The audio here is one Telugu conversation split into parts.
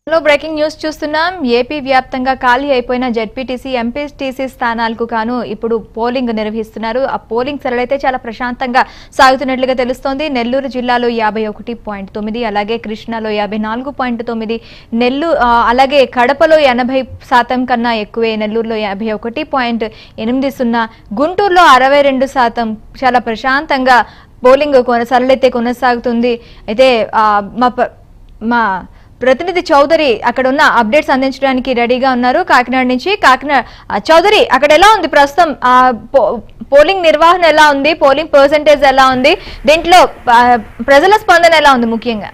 లో బ్రేకింగ్ న్యూస్ చూస్తున్నాం ఏపీ వ్యాప్తంగా ఖాళీ అయిపోయిన జెడ్పీటీసీ ఎంపీటీసీ స్థానాలకు గాను ఇప్పుడు పోలింగ్ నిర్వహిస్తున్నారు ఆ పోలింగ్ సరళైతే చాలా ప్రశాంతంగా సాగుతున్నట్లుగా తెలుస్తోంది నెల్లూరు జిల్లాలో యాభై ఒకటి పాయింట్ తొమ్మిది అలాగే కృష్ణాలో యాభై నాలుగు పాయింట్ తొమ్మిది నెల్లూరు అలాగే కడపలో ఎనభై శాతం కన్నా ఎక్కువే నెల్లూరులో యాభై ఒకటి పాయింట్ ఎనిమిది సున్నా గుంటూరులో అరవై రెండు శాతం చాలా ప్రశాంతంగా పోలింగ్ కొనసాగైతే కొనసాగుతుంది అయితే ఆ, మా ప- మా ప్రతినిధి చౌదరి అక్కడ ఉన్న అప్డేట్స్ అందించడానికి రెడీగా ఉన్నారు కాకినాడ నుంచి కాకినాడ ఆ, చౌదరి అక్కడ ఎలా ఉంది ప్రస్తుతం ఆ, పో- పోలింగ్ నిర్వహణ ఎలా ఉంది పోలింగ్ పర్సంటేజ్ ఎలా ఉంది దీంట్లో ఆ, ప్రజల స్పందన ఎలా ఉంది ముఖ్యంగా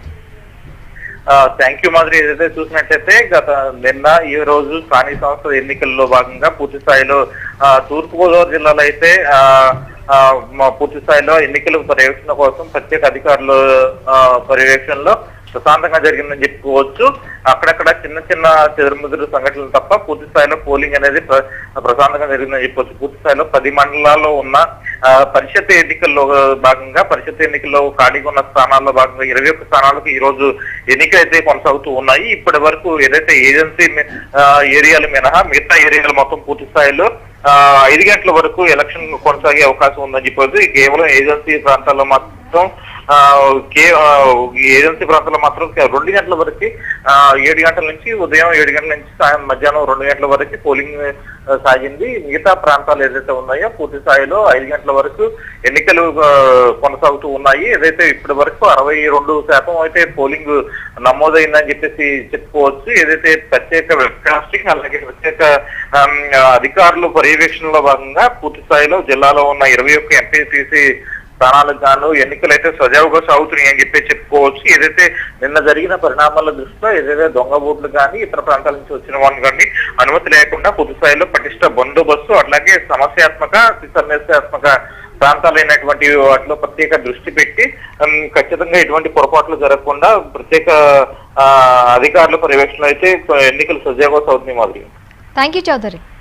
థ్యాంక్ యూ మాదిరి ఏదైతే చూసినట్లయితే గత నిన్న ఈ రోజు స్థానిక సంస్థల ఎన్నికల్లో భాగంగా పూర్తి స్థాయిలో ఆ, తూర్పుగోదావరి జిల్లాలో అయితే ఆ, ఆ, మా పూర్తి స్థాయిలో ఎన్నికల పర్యవేక్షణ కోసం ప్రత్యేక అధికారులు ఆ, పర్యవేక్షణలో ప్రశాంతంగా జరిగిందని చెప్పుకోవచ్చు అక్కడక్కడ చిన్న చిన్న చెదురుముదురు సంఘటనలు తప్ప పూర్తి స్థాయిలో పోలింగ్ అనేది ప్ర- ప్రశాంతంగా జరిగిందని చెప్పొచ్చు పూర్తి స్థాయిలో పది మండలాల్లో ఉన్న ఆ, పరిషత్ ఎన్నికల్లో భాగంగా పరిషత్ ఎన్నికల్లో ఖాళీగా ఉన్న స్థానాల్లో భాగంగా ఇరవై ఒక్క స్థానాలకు ఈ రోజు ఎన్నికలు అయితే కొనసాగుతూ ఉన్నాయి ఇప్పటి వరకు ఏదైతే ఏజెన్సీ మి- ఆ, ఏరియాలు మినహా మిగతా ఏరియాలు మొత్తం పూర్తి స్థాయిలో ఆ, ఐదు గంటల వరకు ఎలక్షన్ కొనసాగే అవకాశం ఉందని చెప్పొచ్చు ఈ కేవలం ఏజెన్సీ ప్రాంతాల్లో మాత్రం ఆ, కే ఆ, ఈ ఏజెన్సీ ప్రాంతాల్లో మాత్రం కే- రెండు గంటల వరకు ఆ, ఏడు గంటల నుంచి ఉదయం ఏడు గంటల నుంచి సాయం మధ్యాహ్నం రెండు గంటల వరకు పోలింగ్ ఆ, సాగింది మిగతా ప్రాంతాలు ఏదైతే ఉన్నాయో పూర్తి స్థాయిలో ఐదు గంటల వరకు ఎన్నికలు ఆ, కొనసాగుతూ ఉన్నాయి ఏదైతే ఇప్పటి వరకు అరవై రెండు శాతం అయితే పోలింగ్ నమోదైందని చెప్పేసి చెప్పుకోవచ్చు ఏదైతే ప్రత్యేక వెబ్కాస్టింగ్ అలాగే ప్రత్యేక ఆమ్, అధికారులు పర్యవేక్షణలో భాగంగా పూర్తి స్థాయిలో జిల్లాలో ఉన్న ఇరవై ఒక్క ఎంపీసీసీ స్థానాలకు గాను ఎన్నికలు అయితే సజావుగా సాగుతున్నాయి అని చెప్పి చెప్పుకోవచ్చు ఏదైతే నిన్న జరిగిన పరిణామాల దృష్ట్యా ఏదైతే దొంగ ఓట్లు కానీ ఇతర ప్రాంతాల నుంచి వచ్చిన వాళ్ళు కానీ అనుమతి లేకుండా పూర్తి స్థాయిలో పటిష్ట బందోబస్తు అట్లాగే సమస్యాత్మక సమస్యాత్మక ప్రాంతాలైనటువంటి వాటిలో ప్రత్యేక దృష్టి పెట్టి ఉమ్, ఖచ్చితంగా ఎటువంటి పొరపాట్లు జరగకుండా ప్రత్యేక ఆ, అధికారుల పర్యవేక్షణ అయితే ఎన్నికలు సజావుగా సాగుతున్నాయి మాదిరి థ్యాంక్ యూ చౌదరి